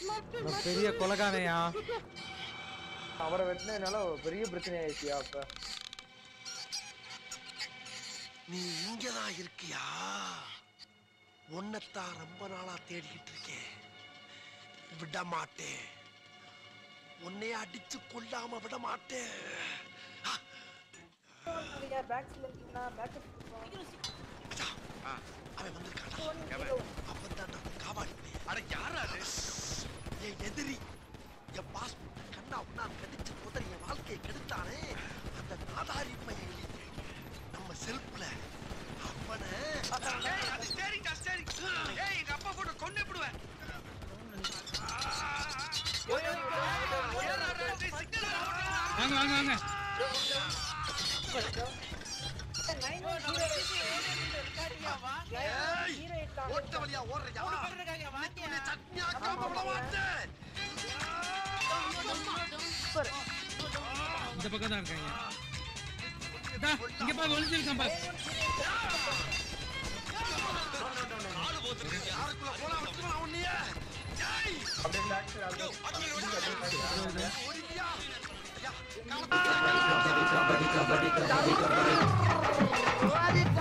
நான் பெரிய கொலகானையா அவரை வெட்டினதுனால பெரிய பிரச்சனை ஆயிடுச்சியா அப்ப நீ இங்கதான் இருக்கியா உன்னைத்தான் ரொம்ப நாளா தேடிக்கிட்டு இருக்கேன் விட மாட்டேன் உன்னைய அடிச்சு கொல்லாம விட மாட்டேன் மச்சான், அவன் வந்திருக்கானா அப்பதான் நான் காவாடி அட யாரா அது என் எதிரி என் பாஸ் கண்ணா உன்னா கடிச்சு புதறி என் வாழ்க்கையை கெடுத்தானே அந்த நாதாரி பையன் நம்ம செல்ஃப்ல அவனை ஏய் அது ஸ்டேரிங் தான் ஸ்டேரிங் ஏய் எங்க அப்பா போட்டு கொன்னே போடுவேன் வாங்க வாங்க வாங்க ஏய், ஓட்ட வழியா ஓடுறியா உன்னை சட்னியாக்காம விட மாட்டேன் இந்த பக்கம் தான் இருக்காங்க இதா, இங்க பாரு ஒளிஞ்சிருக்கான் பாரு யாருக்குள்ள போனா வச்சுக்கலாம் உன்னைய ஏய், அப்படியே ஆக்சுவலி அப்படியே ஒருவியா ஐயா கபடி கபடி கபடி கபடி